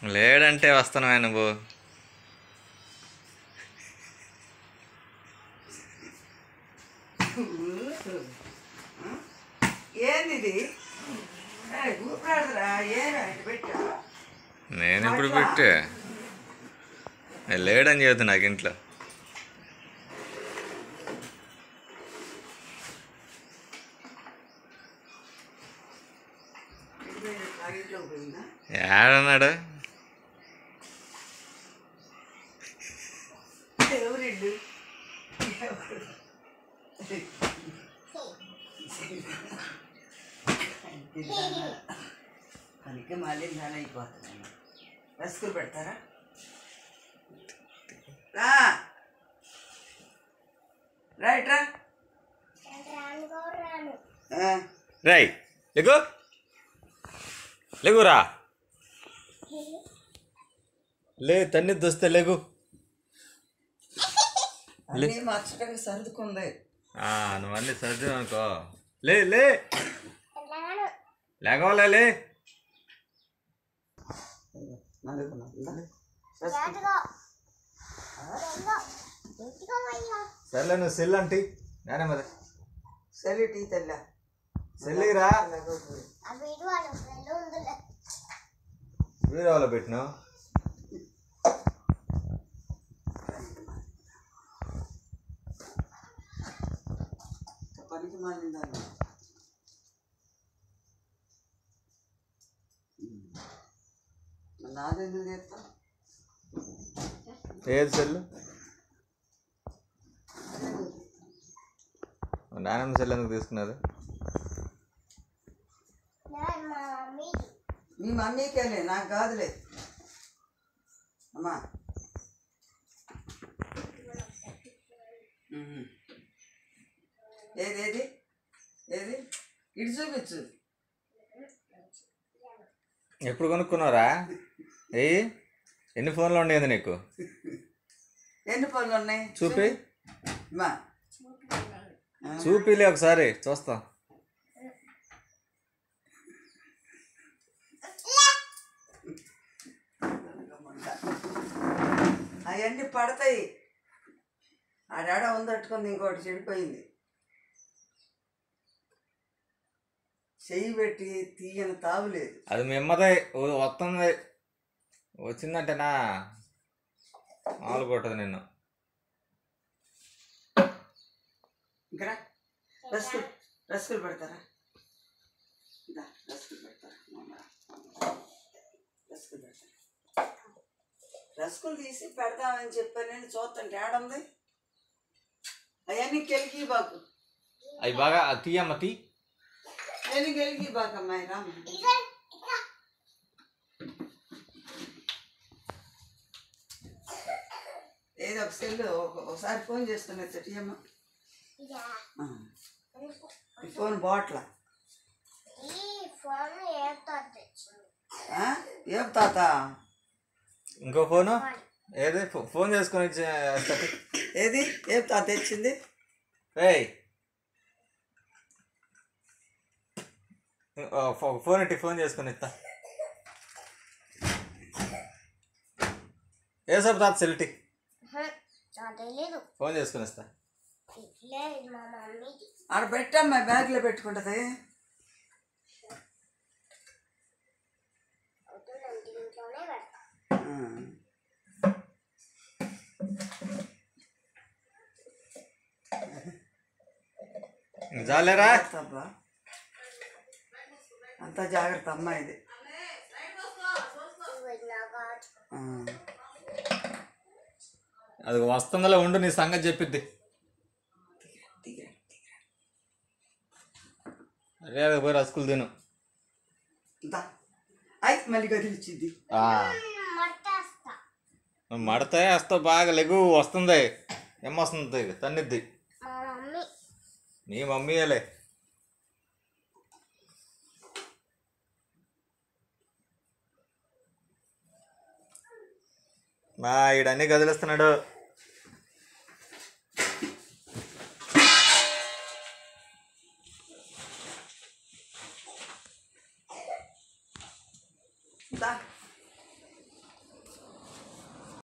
లేడంటే వస్తున్నావా నువ్వు ఏంది ఇది ఊపిరాడుతురా ఏమి అటు పెట్టా నేను ఇప్పుడు పెట్టే లేడని చెబుతా నాకు ఇంట్లో ఇంట్లో పోయిందా ఏడన్నాడు ఎవరిల్లు పనికి మళ్ళీ నెల అయిపోతుంది రస్కులు పెడతారా రా రైట్ రా ఆ, రై లేకు లేకురా లే తన్ని దోస్తే లేకు అన్నీ మార్చడానికి సర్దుకుంది ఆ, నువ్వు అన్ని సర్ది అనుకో లే లే లేకవాలే లే నలుగున్నా సర్లే నువ్వు సెల్ అంటే నేనే మరి సరే టీ తెల్ల సెల్లిరా వీరావులో పెట్టినావు పనికి మాలిందాన్ని నాదెందుకు చేస్తా ఏది సెల్ నానమ్మ సెల్ ఎందుకు తీసుకున్నారు మీ మమ్మీకేలే నాకు కాదులే అమ్మా ఉహు. ఏది ఏది ఏది ఇటు చూపించు ఎప్పుడు కొనుక్కున్నారా ఏయ్ ఎన్ని ఫోన్లు ఉండేది నీకు ఎన్ని పనులు ఉన్నాయి చూపి అమ్మా చూపిలే ఒకసారి చూస్తా అవన్నీ పడతాయి ఆడాడ ఉందట్టుకుంది ఇంకోటి చెడిపోయింది చెయ్యి పెట్టి తీయని తావులేదు అది మిమ్మదే ఓ- వస్తుంది వచ్చిందంటేనా మామూలు కొట్టదు నిన్ను ఇంకా రస్కులు రస్కులు పెడతారా ఇదా రస్కులు పెడతారా మామ. రస్కులు పెడతారా రస్కులు తీసి పెడతామని చెప్పాను నేను చూస్తుంటే ఏడుంది అవన్నీ కెలికి బాకు అవి బాగా అది తీయమ్మ తీ అవన్నీ కెలికి బాకు అమ్మాయి రామ ఏదో ఒక సెల్ ఒకసారి ఫోన్ చేసుకుని చెట్టియమ్మ ఈ ఫోన్ బాట్లా ఏం తాత ఇంకో ఫోను ఏది ఫో- ఫోన్ చేసుకొని ఇచ్చి- ఇస్తా తీ. ఏది ఏం తాత తెచ్చింది ఏయ్ ఓ, ఫో- ఫోన్ ఇట్టి ఫోన్ చేసుకొని ఇస్తా ఏ సబ్ తాత సెల్టి తెలీదు ఫోన్ చేసుకొని ఇస్తా లేదు మా మమ్మీకి ఆడ పెట్టమ్మా బ్యాగ్లో పెట్టుకుంటుంది అవుతుందంటే ఇంట్లోనే పెడతా జాలేరా అబ్బా అంతా జాగ్రత్త అమ్మా ఇది ఇవి నాకు ఆట. ఆ. అది వస్తుందిలో ఉండు నీ సంగతి చెప్పిద్ది దిగిరా, అరే అది పోయి రసుకులు తిను దా. ఐ మళ్ళీ కదిలిచ్చింది ఆ, మట్టేస్తా నువ్వు మడతాయి వస్తావు బాగా లెగు వస్తుంది ఏమొస్తుంది తన్నిద్ది మా మమ్మీ నీ మమ్మీయలే మా ఈడన్నీ కదిలిస్తున్నాడు దా